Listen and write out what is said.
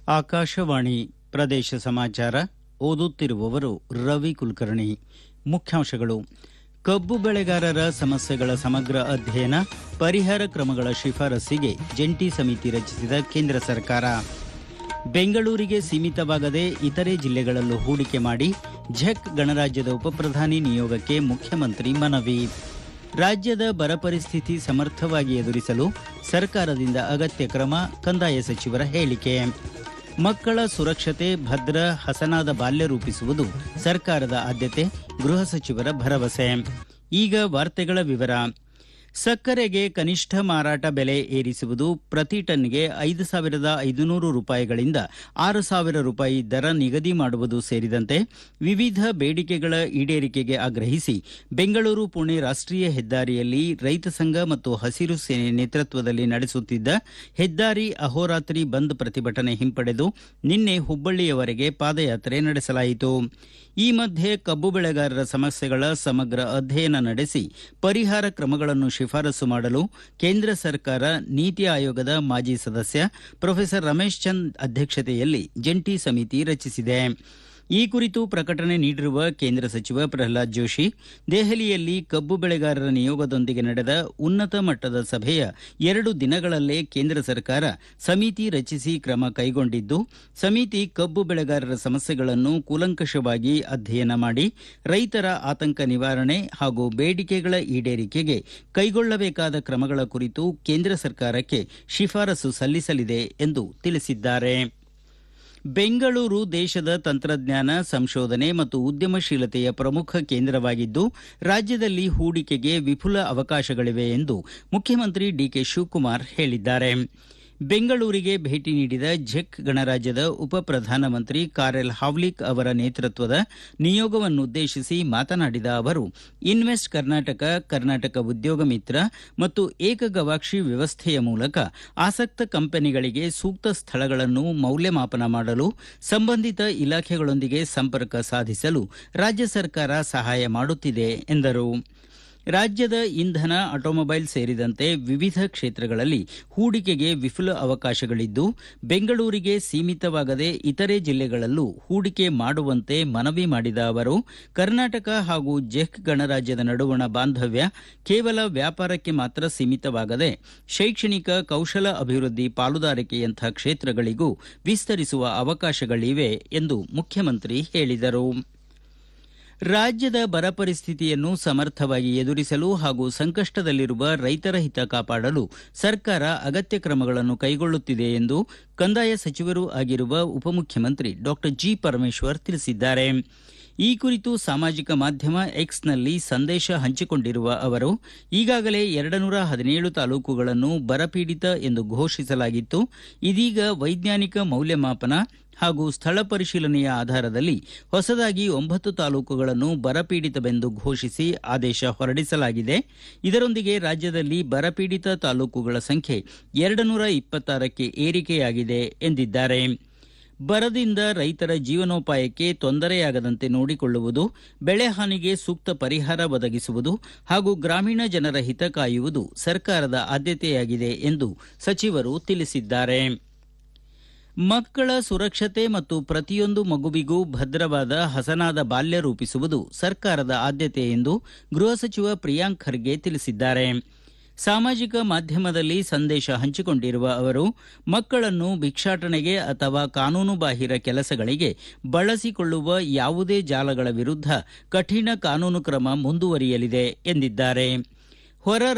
ಆಕಾಶವಾಣಿ ಪ್ರದೇಶ ಸಮಾಚಾರ ಓದುತ್ತಿರುವವರು ರವಿ ಕುಲಕರ್ಣಿ ಮುಖ್ಯಾಂಶಗಳು ಕಬ್ಬು ಬೆಳೆಗಾರರ ಸಮಸ್ಯೆಗಳ ಸಮಗ್ರ ಅಧ್ಯಯನ ಪರಿಹಾರ ಕ್ರಮಗಳ ಶಿಫಾರಸ್ಸಿಗೆ ಜಂಟಿ ಸಮಿತಿ ರಚಿಸಿದ ಕೇಂದ್ರ ಸರ್ಕಾರ ಬೆಂಗಳೂರಿಗೆ ಸೀಮಿತವಾಗದೆ ಇತರೆ ಜಿಲ್ಲೆಗಳಲ್ಲೂ ಹೂಡಿಕೆ ಮಾಡಿ ಝೆಕ್ ಗಣರಾಜ್ಯದ ಉಪಪ್ರಧಾನಿ ನಿಯೋಗಕ್ಕೆ ಮುಖ್ಯಮಂತ್ರಿ ಮನವಿ ರಾಜ್ಯದ ಬರ ಪರಿಸ್ಥಿತಿ ಸಮರ್ಥವಾಗಿ ಎದುರಿಸಲು ಸರ್ಕಾರದಿಂದ ಅಗತ್ಯ ಕ್ರಮ ಕಂದಾಯ ಸಚಿವರ ಹೇಳಿಕೆ ಮಕ್ಕಳ ಸುರಕ್ಷತೆ ಭದ್ರ ಹಸನಾದ ಬಾಲ್ಯ ರೂಪಿಸುವುದು ಸರ್ಕಾರದ ಆದ್ಯತೆ ಗೃಹ ಸಚಿವರ ಭರವಸೆ ಈಗ ವಾರ್ತೆಗಳ ವಿವರ ಸಕ್ಕರೆಗೆ ಕನಿಷ್ಠ ಮಾರಾಟ ಬೆಲೆ ಏರಿಸುವುದು ಪ್ರತಿ ಟನ್ಗೆ ಐದು ಸಾವಿರದ ಐದುನೂರು ರೂಪಾಯಿಗಳಿಂದ ಆರು ಸಾವಿರ ರೂಪಾಯಿ ದರ ನಿಗದಿ ಮಾಡುವುದು ಸೇರಿದಂತೆ ವಿವಿಧ ಬೇಡಿಕೆಗಳ ಈಡೇರಿಕೆಗೆ ಆಗ್ರಹಿಸಿ ಬೆಂಗಳೂರು ಪುಣೆ ರಾಷ್ಟೀಯ ಹೆದ್ದಾರಿಯಲ್ಲಿ ರೈತ ಸಂಘ ಮತ್ತು ಹಸಿರು ಸೇನೆ ನೇತೃತ್ವದಲ್ಲಿ ನಡೆಸುತ್ತಿದ್ದ ಹೆದ್ದಾರಿ ಅಹೋರಾತ್ರಿ ಬಂದ್ ಪ್ರತಿಭಟನೆ ಹಿಂಪಡೆದು ನಿನ್ನೆ ಹುಬ್ಬಳ್ಳಿಯವರೆಗೆ ಪಾದಯಾತ್ರೆ ನಡೆಸಲಾಯಿತು ಈ ಮಧ್ಯೆ ಕಬ್ಬು ಬೆಳೆಗಾರರ ಸಮಸ್ಯೆಗಳ ಸಮಗ್ರ ಅಧ್ಯಯನ ನಡೆಸಿ ಪರಿಹಾರ ಕ್ರಮಗಳನ್ನು ಶಿಫಾರಸು ಮಾಡಲು ಕೇಂದ್ರ ಸರ್ಕಾರ ನೀತಿ ಆಯೋಗದ ಮಾಜಿ ಸದಸ್ಯ ಪ್ರೊಫೆಸರ್ ರಮೇಶ್ ಚಂದ್ ಅಧ್ಯಕ್ಷತೆಯಲ್ಲಿ ಜಂಟಿ ಸಮಿತಿ ರಚಿಸಿದೆ ಈ ಕುರಿತು ಪ್ರಕಟಣೆ ನೀಡಿರುವ ಕೇಂದ್ರ ಸಚಿವ ಪ್ರಹ್ಲಾದ್ ಜೋಶಿ ದೆಹಲಿಯಲ್ಲಿ ಕಬ್ಬು ಬೆಳೆಗಾರರ ನಿಯೋಗದೊಂದಿಗೆ ನಡೆದ ಉನ್ನತ ಮಟ್ಟದ ಸಭೆಯ ಎರಡು ದಿನಗಳಲ್ಲೇ ಕೇಂದ್ರ ಸರ್ಕಾರ ಸಮಿತಿ ರಚಿಸಿ ಕ್ರಮ ಕೈಗೊಂಡಿದ್ದು ಸಮಿತಿ ಕಬ್ಬು ಬೆಳೆಗಾರರ ಸಮಸ್ಯೆಗಳನ್ನು ಕೂಲಂಕಷವಾಗಿ ಅಧ್ಯಯನ ಮಾಡಿ ರೈತರ ಆತಂಕ ನಿವಾರಣೆ ಹಾಗೂ ಬೇಡಿಕೆಗಳ ಈಡೇರಿಕೆಗೆ ಕೈಗೊಳ್ಳಬೇಕಾದ ಕ್ರಮಗಳ ಕುರಿತು ಕೇಂದ್ರ ಸರ್ಕಾರಕ್ಕೆ ಶಿಫಾರಸು ಸಲ್ಲಿಸಲಿದೆ ಎಂದು ತಿಳಿಸಿದ್ದಾರೆ ಬೆಂಗಳೂರು ದೇಶದ ತಂತ್ರಜ್ಞಾನ ಸಂಶೋಧನೆ ಮತ್ತು ಉದ್ಯಮಶೀಲತೆಯ ಪ್ರಮುಖ ಕೇಂದ್ರವಾಗಿದ್ದು ರಾಜ್ಯದಲ್ಲಿ ಹೂಡಿಕೆಗೆ ವಿಪುಲ ಅವಕಾಶಗಳಿವೆ ಎಂದು ಮುಖ್ಯಮಂತ್ರಿ ಡಿಕೆ ಶಿವಕುಮಾರ್ ಹೇಳಿದ್ದಾರೆ ಬೆಂಗಳೂರಿಗೆ ಭೇಟಿ ನೀಡಿದ ಝೆಕ್ ಗಣರಾಜ್ಯದ ಉಪ ಪ್ರಧಾನಮಂತ್ರಿ ಕಾರೆಲ್ ಹಾವ್ಲಿಕ್ ಅವರ ನೇತೃತ್ವದ ನಿಯೋಗವನ್ನುದ್ದೇಶಿಸಿ ಮಾತನಾಡಿದ ಅವರು ಇನ್ವೆಸ್ಟ್ ಕರ್ನಾಟಕ ಕರ್ನಾಟಕ ಉದ್ಯೋಗ ಮಿತ್ರ ಮತ್ತು ಏಕ ಗವಾಕ್ಷಿ ವ್ಯವಸ್ಥೆಯ ಮೂಲಕ ಆಸಕ್ತ ಕಂಪನಿಗಳಿಗೆ ಸೂಕ್ತ ಸ್ಥಳಗಳನ್ನು ಮೌಲ್ಯಮಾಪನ ಮಾಡಲು ಸಂಬಂಧಿತ ಇಲಾಖೆಗಳೊಂದಿಗೆ ಸಂಪರ್ಕ ಸಾಧಿಸಲು ರಾಜ್ಯ ಸರ್ಕಾರ ಸಹಾಯ ಮಾಡುತ್ತಿದೆ ಎಂದರು ರಾಜ್ಯದ ಇಂಧನ ಆಟೋಮೊಬೈಲ್ ಸೇರಿದಂತೆ ವಿವಿಧ ಕ್ಷೇತ್ರಗಳಲ್ಲಿ ಹೂಡಿಕೆಗೆ ವಿಪುಲ ಅವಕಾಶಗಳಿದ್ದು ಬೆಂಗಳೂರಿಗೆ ಸೀಮಿತವಾಗದೆ ಇತರೆ ಜಿಲ್ಲೆಗಳಲ್ಲೂ ಹೂಡಿಕೆ ಮಾಡುವಂತೆ ಮನವಿ ಮಾಡಿದ ಅವರು ಕರ್ನಾಟಕ ಹಾಗೂ ಜೆಕ್ ಗಣರಾಜ್ಯದ ನಡುವಣ ಬಾಂಧವ್ಯ ಕೇವಲ ವ್ಯಾಪಾರಕ್ಕೆ ಮಾತ್ರ ಸೀಮಿತವಾಗದೆ ಶೈಕ್ಷಣಿಕ ಕೌಶಲ ಅಭಿವೃದ್ಧಿ ಪಾಲುದಾರಿಕೆಯಂಥ ಕ್ಷೇತ್ರಗಳಿಗೂ ವಿಸ್ತರಿಸುವ ಅವಕಾಶಗಳಿವೆ ಎಂದು ಮುಖ್ಯಮಂತ್ರಿ ಹೇಳಿದರು ರಾಜ್ಯದ ಬರ ಪರಿಸ್ಥಿತಿಯನ್ನು ಸಮರ್ಥವಾಗಿ ಎದುರಿಸಲು ಹಾಗೂ ಸಂಕಷ್ಟದಲ್ಲಿರುವ ರೈತರ ಹಿತ ಕಾಪಾಡಲು ಸರ್ಕಾರ ಅಗತ್ಯ ಕ್ರಮಗಳನ್ನು ಕೈಗೊಳ್ಳುತ್ತಿದೆ ಎಂದು ಕಂದಾಯ ಸಚಿವರೂ ಆಗಿರುವ ಉಪಮುಖ್ಯಮಂತ್ರಿ ಡಾಕ್ಟರ್ ಜಿ ಪರಮೇಶ್ವರ್ ತಿಳಿಸಿದ್ದಾರೆ ಈ ಕುರಿತು ಸಾಮಾಜಿಕ ಮಾಧ್ಯಮ ಎಕ್ಸ್ನಲ್ಲಿ ಸಂದೇಶ ಹಂಚಿಕೊಂಡಿರುವ ಅವರು ಈಗಾಗಲೇ ಎರಡು ನೂರ ಹದಿನೇಳು ತಾಲೂಕುಗಳನ್ನು ಬರಪೀಡಿತ ಎಂದು ಘೋಷಿಸಲಾಗಿತ್ತು ಇದೀಗ ವೈಜ್ಞಾನಿಕ ಮೌಲ್ಯಮಾಪನ ಹಾಗೂ ಸ್ಥಳ ಪರಿಶೀಲನೆಯ ಆಧಾರದಲ್ಲಿ ಹೊಸದಾಗಿ ಒಂಬತ್ತು ತಾಲೂಕುಗಳನ್ನು ಬರಪೀಡಿತವೆಂದು ಘೋಷಿಸಿ ಆದೇಶ ಹೊರಡಿಸಲಾಗಿದೆ ಇದರೊಂದಿಗೆ ರಾಜ್ಯದಲ್ಲಿ ಬರಪೀಡಿತ ತಾಲೂಕುಗಳ ಸಂಖ್ಯೆ ಎರಡು ನೂರ ಇಪ್ಪತ್ತಾರಕ್ಕೆ ಏರಿಕೆಯಾಗಿದೆ ಎಂದಿದ್ದಾರೆ ಬರದಿಂದ ರೈತರ ಜೀವನೋಪಾಯಕ್ಕೆ ತೊಂದರೆಯಾಗದಂತೆ ನೋಡಿಕೊಳ್ಳುವುದು ಬೆಳೆ ಹಾನಿಗೆ ಸೂಕ್ತ ಪರಿಹಾರ ಒದಗಿಸುವುದು ಹಾಗೂ ಗ್ರಾಮೀಣ ಜನರ ಹಿತ ಕಾಯುವುದು ಸರ್ಕಾರದ ಆದ್ಯತೆಯಾಗಿದೆ ಎಂದು ಸಚಿವರು ತಿಳಿಸಿದ್ದಾರೆ ಮಕ್ಕಳ ಸುರಕ್ಷತೆ ಮತ್ತು ಪ್ರತಿಯೊಂದು ಮಗುವಿಗೂ ಭದ್ರವಾದ ಹಸನಾದ ಬಾಲ್ಯ ರೂಪಿಸುವುದು ಸರ್ಕಾರದ ಆದ್ಯತೆ ಎಂದು ಗೃಹ ಸಚಿವ ಪ್ರಿಯಾಂಕ್ ಖರ್ಗೆ ತಿಳಿಸಿದ್ದಾರೆ ಸಾಮಾಜಿಕ ಮಾಧ್ಯಮದಲ್ಲಿ ಸಂದೇಶ ಹಂಚಿಕೊಂಡಿರುವ ಅವರು ಮಕ್ಕಳನ್ನು ಭಿಕ್ಷಾಟನೆಗೆ ಅಥವಾ ಕಾನೂನುಬಾಹಿರ ಕೆಲಸಗಳಿಗೆ ಬಳಸಿಕೊಳ್ಳುವ ಯಾವುದೇ ಜಾಲಗಳ ವಿರುದ್ಧ ಕಠಿಣ ಕಾನೂನು ಕ್ರಮ ಮುಂದುವರಿಯಲಿದೆ ಎಂದಿದ್ದಾರೆ ಹೊರ